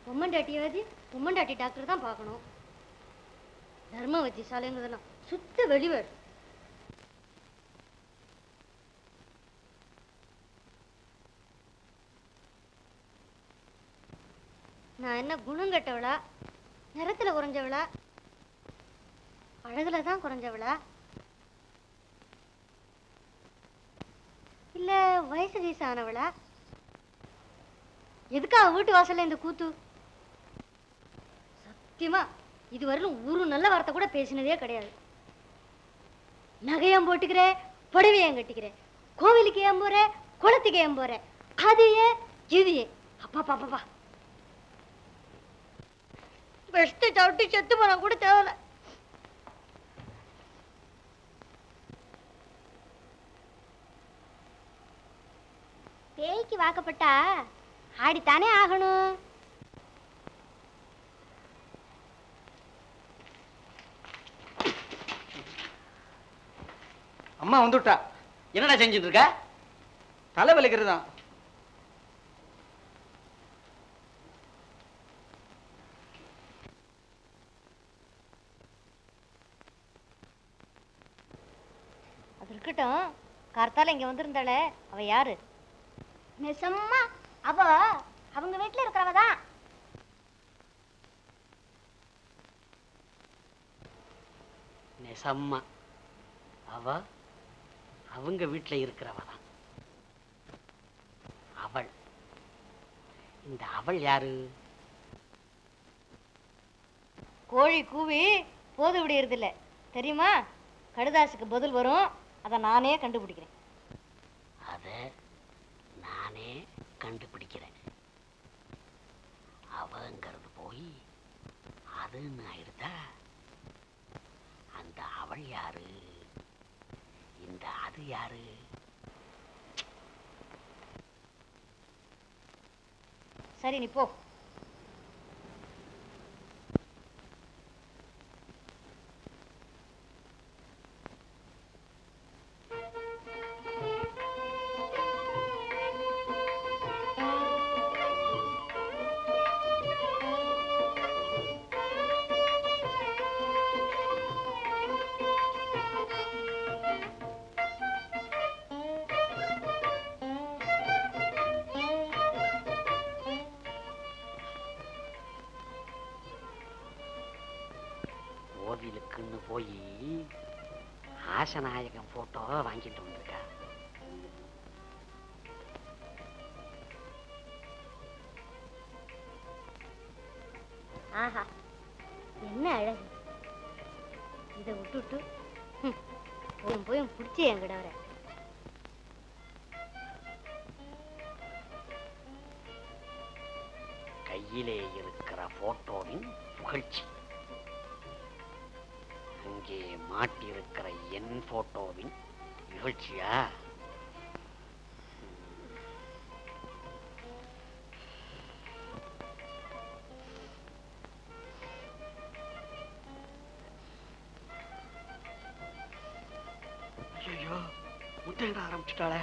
பொம்மண்டாட்டியாவது பொம்மண்டாட்டி doctor தான் பார்க்கணும் தர்ம வைத்தியசாலைங்கிறதெல்லாம் சுத்த வெளிவேடு நான் என்ன குணம் கெட்டவளா நிறத்துல குறைஞ்சவளா அழகுல தான் குறைஞ்சவளா இல்ல வயசு வயசு ஆனவளா எதுக்கா வீட்டு வாசல்ல இந்த கூத்து சத்தியமா இதுவரையிலும் ஒரு நல்ல வார்த்தை கூட பேசினதே கிடையாது நகையம் போட்டுக்கிறேன் புடவையம் கட்டிக்கிறேன் கோவிலுக்கு ஏன் போற குளத்துக்கு ஏன் போற அது ஏன் இது ஏன் அப்பா பாப்பா பெஸ்ட் சவிட்டு செத்து போனா கூட தேவையில்ல பேய்க்கு வாக்கப்பட்டா ஆடித்தானே ஆகணும் அம்மா வந்துட்டா என்னடா செஞ்சுட்டு இருக்க தலை வலிக்கிறது தான் அது இருக்கட்டும் கார்த்தால இங்க வந்திருந்தாளே அவ யாரு நெசம்மா அவ அவங்க வீட்டுல இருக்கிறவ தான் நெசம்மா அவ அவங்க வீட்டுல இருக்கிறவ தான் அவள் இந்த அவள் யாரு கோழி கூவி போது விடியறது இல்ல தெரியுமா கடுதாசுக்கு பதில் வரும் அதை நானே கண்டுபிடிக்கிறேன் அத நானே கண்டுபிடிக்கிறேன் அவங்கிறது போய் அதுன்னு ஆயிடுதா அந்த அவள் யாரு இந்த அது யாரு சரி நீ போ கோவிலுக்குன்னு போய் ஆசநாயகன் போட்டோ வாங்கிட்டு வந்திருக்கா ஆஹா என்ன அழகு இதை விட்டுட்டு ஹம், போயும் போயும் பிடிச்சி என்கிட்ட வர கையிலே இருக்கிற போட்டோவின் புகழ்ச்சி அங்கே மாட்டியிருக்கிற என் போட்டோவின் நிகழ்ச்சியா ஐயோ முத்தேட ஆரம்பிச்சிட்டாளே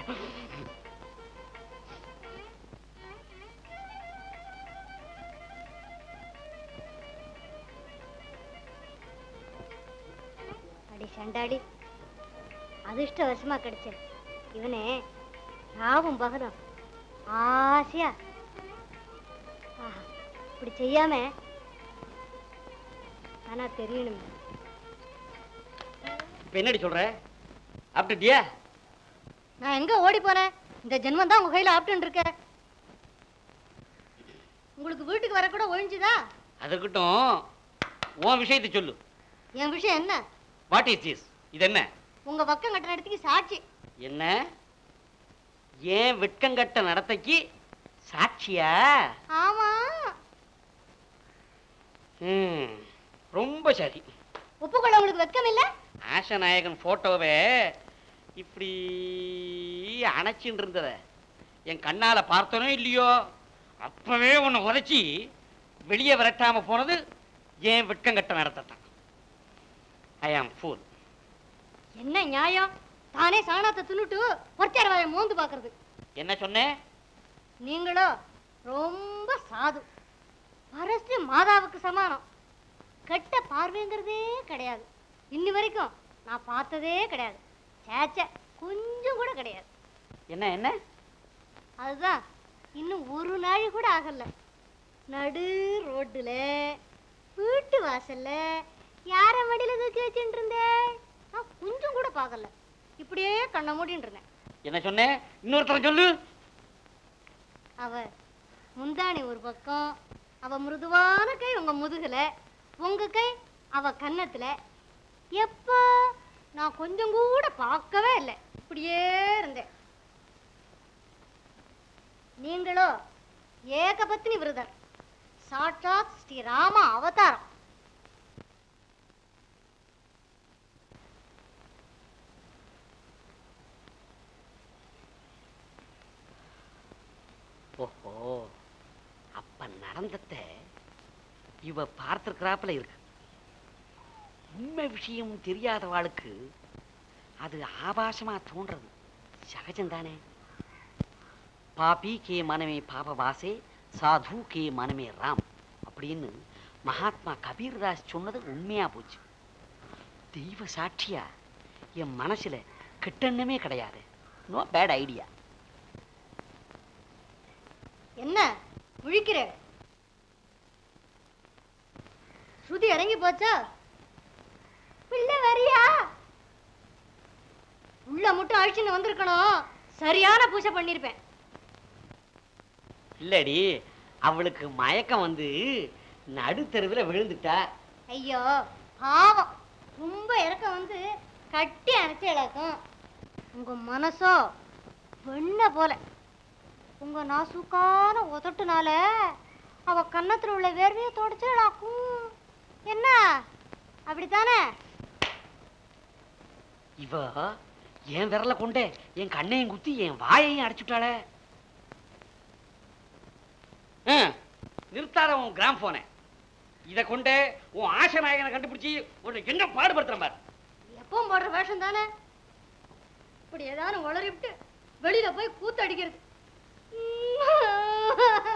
அடி சண்டாடி அதிர்ஷ்டவசமா கிடைச்சேன் இவனே ராவும் பகலும் ஆசையா ஆஹா இப்படி செய்யாம ஆனா தெரியணுமே இப்ப என்னடி சொல்ற அப்படிட்டியா நான் எங்க ஓடி போனேன் இந்த ஜென்மம் தான் உங்க கையில ஆப்டன் இருக்க உங்களுக்கு வீட்டுக்கு வர கூட ஒழிஞ்சுதா அதுக்கட்டும் உன் விஷயத்தை சொல்லு என் விஷயம் என்ன வாட் இஸ் திஸ் இது என்ன உங்க பக்கம் கட்டின இடத்துக்கு சாட்சி என்ன ஏன் வெட்கங்கட்ட நடத்தைக்கு சாட்சியா ஆமா ம், ரொம்ப சரி ஒப்புக்கொள்ள உங்களுக்கு வெட்கம் இல்ல ஆசநாயகன் போட்டோவை இப்படி அணைச்சின்னு இருந்தத என் கண்ணால பார்த்தனோ இல்லையோ அப்பவே உன்னை உதைச்சி வெளியே விரட்டாம போனது ஏன் வெட்கங்கட்ட நடத்தான் ஐ ஆம் ஃபூல் என்ன நியாயம் தானே சாணாத்தை தின்னுட்டு ஒருத்தர் வாயை மோந்து பாக்குறது என்ன சொன்னேன் நீங்களோ ரொம்ப சாது பெற்ற மாதாவுக்கு சமானம் கெட்ட பார்வைங்கிறதே கிடையாது இன்னி வரைக்கும் நான் பார்த்ததே கிடையாது சேச்ச கொஞ்சம் கூட கிடையாது என்ன என்ன அதுதான் இன்னும் ஒரு நாழி கூட ஆகல நடு ரோட்டுல வீட்டு வாசல்ல யார மடியில தூக்கி வச்சுட்டு இருந்தேன் நான் கொஞ்சம் கூட பார்க்கல இப்படியே கண்ண மூடின்னு இருந்தேன் என்ன சொன்னேன் இன்னொருத்தர சொல்லு அவ முந்தாணி ஒரு பக்கம் அவ மிருதுவான கை உங்க முதுகுல உங்க கை அவ கன்னத்துல எப்போ நான் கொஞ்சம் கூட பார்க்கவே இல்லை இப்படியே இருந்தேன் நீங்களோ ஏகபத்னி விரதர் சாட்சாத் ஸ்ரீ ராம அவதாரம் ஓஹோ அப்ப நடந்தத இவ பார்த்திருக்கிறாப்புல இருக்கு உண்மை விஷயம் தெரியாதவாளுக்கு அது ஆபாசமா தோன்றது சகஜம்தானே பாபி கே மனமே பாபவாசே சாது கே மனமே ராம் அப்படின்னு மகாத்மா கபீர்தாஸ் சொன்னது உண்மையா போச்சு தெய்வ சாட்சியா என் மனசுல கெட்டெண்ணமே கிடையாது நோ பேட் ஐடியா என்ன முழிக்கிற ஸ்ருதி இறங்கி போச்சா பிள்ளை வரியா உள்ள மட்டும் அழிச்சுன்னு வந்திருக்கணும் சரியான பூஜை பண்ணிருப்பேன் இல்லடி அவளுக்கு மயக்கம் வந்து நடுத்தெருவில் விழுந்துட்டா ஐயோ பாவம் ரொம்ப இறக்கம் வந்து கட்டி அணைச்சு இழக்கும் உங்க மனசோ வெண்ண போல உங்க நாசூக்கான உதட்டுனால அவ கன்னத்துல உள்ள வேர்வையை தொடச்சு இழக்கும் என்ன அப்படித்தானே இவ என் விரல கொண்டே என் கண்ணையும் குத்தி என் வாயையும் அடைச்சுட்டாளே நிறுத்தாத உன் கிராம் போனை இதை கொண்டே உன் ஆசை நாயகனை கண்டுபிடிச்சி உன்னை என்ன பாடுபடுத்துறேன் பாரு எப்பவும் போடுற வேஷம் தானே இப்படி ஏதாவது உளறிவிட்டு வெளியில போய் கூத்து அடிக்கிறது